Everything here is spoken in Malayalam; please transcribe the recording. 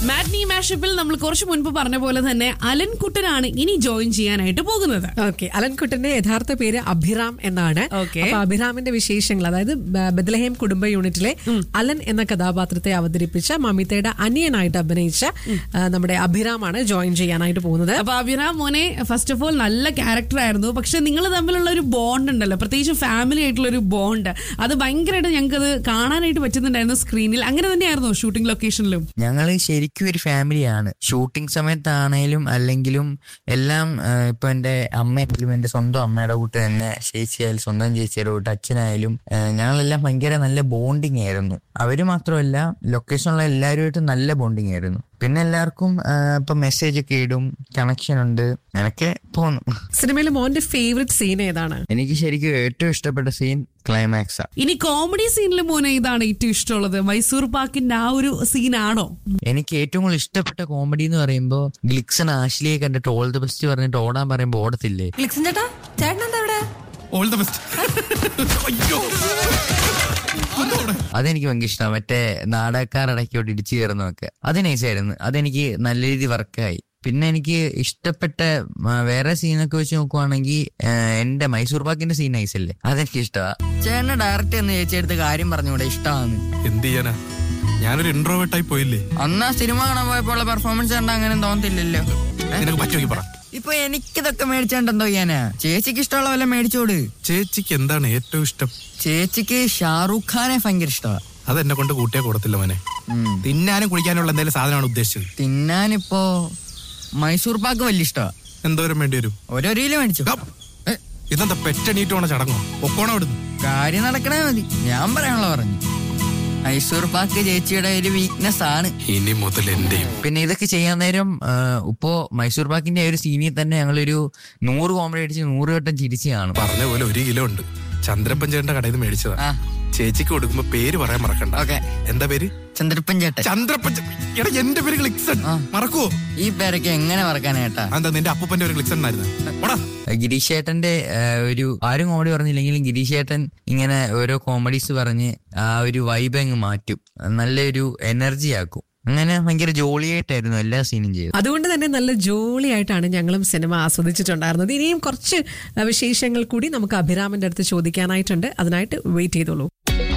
മാറ്റ്നി മാഷപ്പിൽ നമ്മൾ കുറച്ച് മുൻപ് പറഞ്ഞ പോലെ തന്നെ അലൻ കുട്ടനാണ് ഇനി ജോയിൻ ചെയ്യാനായിട്ട് പോകുന്നത് ഓക്കെ അലൻകുട്ടന്റെ യഥാർത്ഥ പേര് അഭിറാം എന്നാണ് Okay. അപ്പൊ അഭിറാമിന്റെ വിശേഷങ്ങൾ അതായത് ബ- ബദലഹേം കുടുംബ യൂണിറ്റിലെ അലൻ എന്ന കഥാപാത്രത്തെ അവതരിപ്പിച്ച മമിതയുടെ അനിയനായിട്ട് അഭിനയിച്ച ആ, നമ്മുടെ അഭിറാമാണ് ജോയിൻ ചെയ്യാനായിട്ട് പോകുന്നത് അപ്പൊ അഭിറാം മോനെ ഫസ്റ്റ് ഓഫ് ഓൾ നല്ല ക്യാരക്ടർ ആയിരുന്നു പക്ഷെ നിങ്ങൾ തമ്മിലുള്ള ഒരു ബോണ്ട് ഉണ്ടല്ലോ പ്രത്യേകിച്ച് ഫാമിലി ആയിട്ടുള്ള ഒരു ബോണ്ട് അത് ഭയങ്കരമായിട്ട് ഞങ്ങൾക്ക് അത് കാണാനായിട്ട് പറ്റുന്നുണ്ടായിരുന്നു സ്ക്രീനിൽ അങ്ങനെ തന്നെയായിരുന്നു ഷൂട്ടിംഗ് ലൊക്കേഷനിലും ഞങ്ങൾ ശരിക്കും ഒരു ഫാമിലിയാണ് ഷൂട്ടിംഗ് സമയത്താണേലും അല്ലെങ്കിലും എല്ലാം ആ, ഇപ്പൊ എന്റെ അമ്മയായാലും എന്റെ സ്വന്തം അമ്മയുടെ കൂട്ട് തന്നെ ചേച്ചിയായാലും സ്വന്തം ചേച്ചിയുടെ കൂട്ട് അച്ഛനായാലും ആ, ഞങ്ങളെല്ലാം ഭയങ്കര നല്ല ബോണ്ടിങ് ആയിരുന്നു അവര് മാത്രമല്ല ലൊക്കേഷനിലുള്ള എല്ലാവരുമായിട്ടും നല്ല ബോണ്ടിങ് ആയിരുന്നു പിന്നെ എല്ലാവർക്കും ആ, ഇപ്പൊ മെസ്സേജ് ഒക്കെ ഇടും കണക്ഷൻ ഉണ്ട് അങ്ങനൊക്കെ പോന്നു സിനിമയിലെ മോന്റെ ഫേവറേറ്റ് സീൻ ഏതാണ് എനിക്ക് ശരിക്കും ഏറ്റവും ഇഷ്ടപ്പെട്ട സീൻ ക്ലൈമാക്സാ ഇനി കോമഡി സീനിൽ മോനെ ഇതാണ് ഏറ്റവും ഇഷ്ടമുള്ളത് മൈസൂർ പാക്കിന്റെ ആ ഒരു സീനാണോ എനിക്ക് ഏറ്റവും കൂടുതൽ ഇഷ്ടപ്പെട്ട കോമഡി എന്ന് പറയുമ്പോൾ ഗ്ലിക്സൺ ആഷ്ലിയെ കണ്ടിട്ട് ഓൾ ദ ബെസ്റ്റ് പറഞ്ഞിട്ട് ഓടാൻ പറയുമ്പോൾ ഓടത്തില്ലേ ഗ്ലിക്സൺ ചേട്ടാ ചേട്ടൻ എന്താ ഇവിടെ ഓൾ ദ ബെസ്റ്റ് അയ്യോ അതെനിക്ക് ഭയങ്കര ഇഷ്ടമാണ് മറ്റേ നാടകക്കാർ ഇടയ്ക്കോട്ട് ഇടിച്ചു കയറുന്നതൊക്കെ അത് നൈസായിരുന്നു അതെനിക്ക് നല്ല രീതി വർക്കായി പിന്നെ എനിക്ക് ഇഷ്ടപ്പെട്ട ആ, വേറെ സീനൊക്കെ വെച്ച് നോക്കുവാണെങ്കിൽ എന്റെ മൈസൂർ പാക്കിന്റെ സീൻ നൈസല്ലേ അതെനിക്ക് ഇഷ്ടമാണ് ചേട്ടനെ ഡയറക്റ്റ് എന്ന് ചേച്ചിയെടുത്ത് കാര്യം പറഞ്ഞൂടെ ഇഷ്ടമാണ് എന്ത് ചെയ്യാനാ ഞാനൊരു ഇൻട്രോവേർട്ടായി പോയില്ലേ അന്ന് ആ സിനിമ കാണാൻ പോയപ്പോൾ പെർഫോമൻസ് കണ്ട അങ്ങനെ തോന്നത്തില്ലല്ലോ ഏ? നിനക്ക് പറ്റുമെങ്കിൽ പറ ഇപ്പൊ എനിക്കിതൊക്കെ മേടിച്ചോണ്ടെന്തോ ചെയ്യാനാ ചേച്ചിക്ക് ഇഷ്ടമുള്ള വല്ല മേടിച്ചോട് ചേച്ചിക്ക് എന്താണ് ഏറ്റവും ഇഷ്ടം ചേച്ചിക്ക് ഷാറൂഖ് ഖാനെ ഭയങ്കര ഇഷ്ടമാണ് അതെന്നെ കൊണ്ട് കൂട്ടിയാ കൂടത്തില്ല മോനെ തിന്നാനും കുളിക്കാനുള്ള എന്തെങ്കിലും സാധനമാണ് ഉദ്ദേശിച്ചത് തിന്നാനിപ്പോ മൈസൂർ പാക്ക് വലിയ ഇഷ്ടമാ എന്തോരം വേണ്ടി വരും ഓരോ റീല് മേടിച്ചു ആ, ഏ, ഇതെന്താ പെറ്റണീറ്റ് പോണ ചടങ്ങോ ഒക്കോണം ഇടുന്നു കാര്യം നടക്കണേ മതി ഞാൻ പറയാനുള്ള പറഞ്ഞു മൈസൂർ പാക്ക് ചേച്ചിയുടെ ഒരു വീക്ക്നെസ് ആണ് ഇനി മുതൽ എന്റെയും പിന്നെ ഇതൊക്കെ ചെയ്യാൻ നേരം ആ, ഇപ്പോ മൈസൂർ പാക്കിന്റെ ആ ഒരു സീനിൽ തന്നെ ഞങ്ങളൊരു നൂറ് കോമഡി അടിച്ച് നൂറ് വട്ടം ചിരിച്ച് കാണും പറഞ്ഞ പോലെ ഒരു കിലോ ഉണ്ട് ചന്ദ്രപ്പൻ ചേട്ടന്റെ കടയിൽ നിന്ന് മേടിച്ചതാ ആ ചേച്ചിക്ക് കൊടുക്കുമ്പോ പേര് പറയാൻ മറക്കണ്ട ഓക്കെ എന്താ പേര് ചന്ദ്രപ്പൻ ചേട്ടൻ ചന്ദ്രപ്പൻ ചേ- എടാ എന്റെ പേര് ഗ്ലിക്സൺ ആ. മറക്കുവോ ഈ പേരൊക്കെ എങ്ങനെ മറക്കാനേട്ടാ എന്താ നിന്റെ അപ്പൂപ്പന്റെ ഒരു ഗ്ലിക്സൺ ആയിരുന്നു ഓടാ ഗിരീഷ് ചേട്ടന്റെ ആ, ഒരു ആരും കോമഡി പറഞ്ഞില്ലെങ്കിലും ഗിരീഷ് ചേട്ടൻ ഇങ്ങനെ ഓരോ കോമഡീസ് പറഞ്ഞ് ആ ഒരു വൈബ് അങ്ങ് മാറ്റും നല്ലൊരു എനർജി ആക്കും അങ്ങനെ ഭയങ്കര ജോളിയായിട്ടായിരുന്നു എല്ലാ സീനും ചെയ്തത് അതുകൊണ്ട് തന്നെ നല്ല ജോളിയായിട്ടാണ് ഞങ്ങളും സിനിമ ആസ്വദിച്ചിട്ടുണ്ടായിരുന്നത് ഇനിയും കുറച്ച് ആ, വിശേഷങ്ങൾ കൂടി നമുക്ക് അഭിരാമിന്റെ അടുത്ത് ചോദിക്കാനായിട്ടുണ്ട് അതിനായിട്ട് വെയിറ്റ് ചെയ്തോളൂ